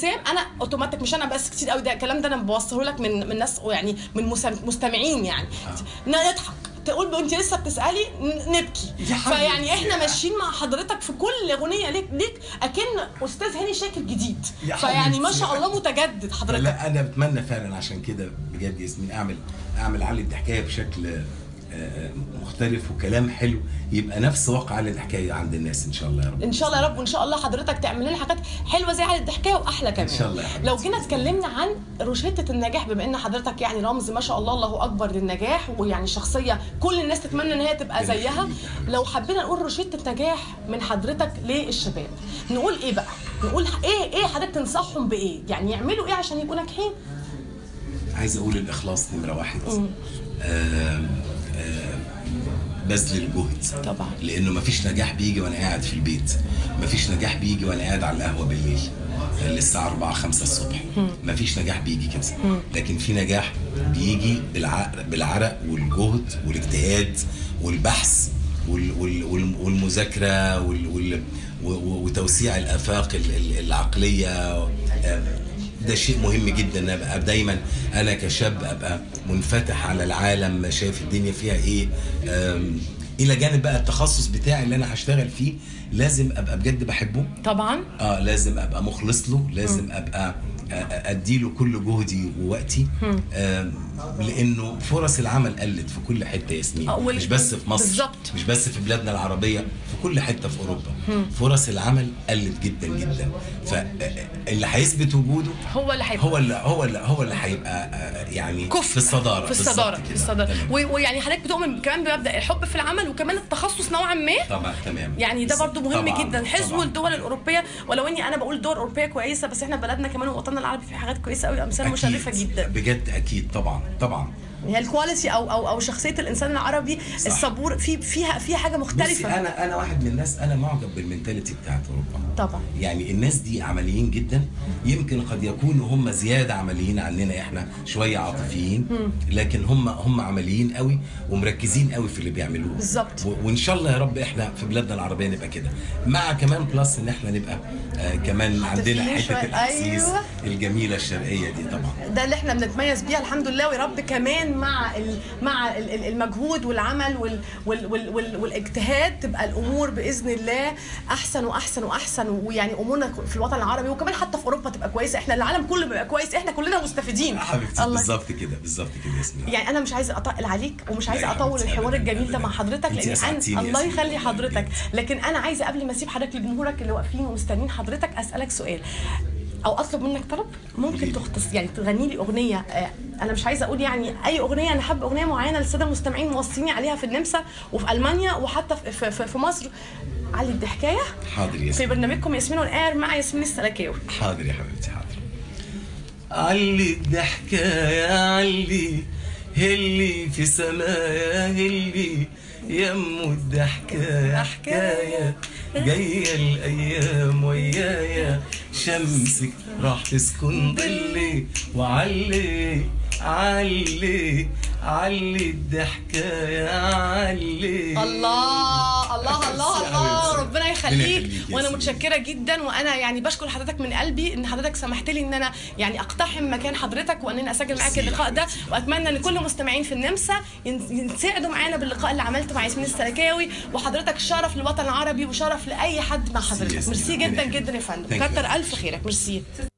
سام انا اوتوماتيك مش انا بس كتير قوي ده الكلام ده انا بوصله لك من من ناس يعني من مسام- مستمعين يعني نضحك تقول انت لسه بتسالي ن- نبكي يا حبيبتي. فيعني احنا ماشيين مع حضرتك في كل اغنيه ليك ليك اكن استاذ هاني شاكر جديد يا فيعني ما حبيبتي. شاء الله متجدد حضرتك لا انا بتمنى فعلا عشان كده بجد ياسمين اعمل اعمل علي الحكايه بشكل آه، مختلف وكلام حلو يبقى نفس واقع علي الحكايه عند الناس ان شاء الله يا رب ان شاء الله يا رب وان شاء الله حضرتك تعمل لنا حاجات حلوه زي علي الضحكايه واحلى كمان إن شاء الله يا حبيبتي. لو جينا اتكلمنا عن روشته النجاح بما ان حضرتك يعني رمز ما شاء الله الله اكبر للنجاح ويعني شخصيه كل الناس تتمنى ان هي تبقى ربنا زيها يخليك يا حبيبتي. لو حبينا نقول روشته نجاح من حضرتك للشباب نقول ايه بقى نقول ايه ايه حضرتك تنصحهم بايه يعني يعملوا ايه عشان يبقوا ناجحين عايز اقول الاخلاص نمره واحد آم، آم، بذل الجهد طبعا. لانه مفيش نجاح بيجي وانا قاعد في البيت مفيش نجاح بيجي وانا قاعد على القهوه بالليل للساعه 4 5 الصبح مفيش نجاح بيجي كده لكن في نجاح بيجي بالعرق, بالعرق والجهد والاجتهاد والبحث وال وال وال والمذاكره وال وال و- و- وتوسيع الافاق ال- ال- العقليه آم، ده شيء مهم جدا ان ابقى دايما انا كشاب ابقى منفتح على العالم شايف الدنيا فيها ايه أم، الى جانب بقى التخصص بتاعي اللي انا هشتغل فيه لازم ابقى بجد بحبه طبعا اه لازم ابقى مخلص له لازم ابقى آه، اديله كل جهدي ووقتي آم، لانه فرص العمل قلت في كل حته يا ياسمين آه، وال- مش بس في مصر بالظبط. مش بس في بلادنا العربيه في كل حته في اوروبا فرص العمل قلت جدا جدا فاللي هيثبت وجوده هو اللي هيبقى هو اللي هو اللي هو اللي هيبقى آه، يعني كفء في الصداره في الصداره بالظبط في كده. الصداره تمام. و- ويعني حضرتك بتؤمن كمان بمبدا الحب في العمل وكمان التخصص نوعا ما طبعا تمام يعني ده برضو مهم طبعاً، جدا حزو طبعاً. الدول الاوروبيه ولو اني انا بقول الدول الاوروبيه كويسه بس احنا بلدنا كمان ووطننا العربي في حاجات كويسه قوي امثال أكيد. مشرفه جدا بجد اكيد طبعا طبعا هي الكواليتي او او او شخصيه الانسان العربي صح. الصبور في فيها فيها حاجه بصي مختلفه انا انا واحد من الناس انا معجب بالمنتاليتي بتاعت اوروبا طبعا يعني الناس دي عمليين جدا يمكن قد يكونوا هم زياده عمليين عننا احنا شويه عاطفيين لكن هم هم عمليين قوي ومركزين قوي في اللي بيعملوه بالظبط. و- وان شاء الله يا رب احنا في بلادنا العربيه نبقى كده مع كمان بلس ان احنا نبقى آه كمان عندنا عاطفيين شوية. حته الاحاسيس أيوة. الجميله الشرقيه دي طبعا ده اللي احنا بنتميز بيها الحمد لله ويا رب كمان مع ال مع ال- ال- المجهود والعمل وال وال وال وال والاجتهاد تبقى الامور باذن الله احسن واحسن واحسن ويعني امورنا في الوطن العربي وكمان حتى في اوروبا تبقى كويسه احنا العالم كله بيبقى كويس احنا كلنا مستفيدين حبيبتي الله بالظبط كده بالظبط كده يا ياسمين يعني انا مش عايزه اتقل عليك ومش لا عايزه يا اطول حبيبتي، الحوار أبداً، الجميل ده مع أبداً. حضرتك أنت لان أسعدتيني أنا يا الله سيدي. يخلي الله حضرتك يخليك. لكن انا عايزه قبل ما اسيب حضرتك لجمهورك اللي واقفين ومستنيين حضرتك اسالك سؤال او اطلب منك طلب ممكن قوليلي. تختص يعني تغني لي اغنيه آه، انا مش عايزه اقول يعني اي اغنيه انا حابه اغنيه معينه للساده المستمعين موصيني عليها في النمسا وفي المانيا وحتى في, في, في, في مصر علي الضحكايه حاضر يا في ياسمين برنامجكم ياسمين اون اير مع ياسمين السلكاوي حاضر يا حبيبتي حاضر علي الضحكة يا علي هلي في سمايا هلي يمو الضحكة يا حكاية جاية الأيام ويايا شمسك راح تسكن ظلي وعلي علي علي الضحكة يا علي الله الله الله الله ربنا ربنا يخليك يخليك يا وانا سيدي. متشكره جدا وانا يعني بشكر حضرتك من قلبي ان حضرتك سمحت لي ان انا يعني اقتحم مكان حضرتك وان انا اسجل معاك ميرسي يا اللقاء ده حبيبتي. واتمنى ان كل المستمعين في النمسا ين- ينسعدوا معانا باللقاء اللي عملته مع ياسمين السلكاوي وحضرتك شرف للوطن العربي وشرف لاي حد مع ميرسي يا حضرتك سيدي. ميرسي ربنا جدا يخليك. جدا يا فندم Thank you. كتر الف خيرك ميرسي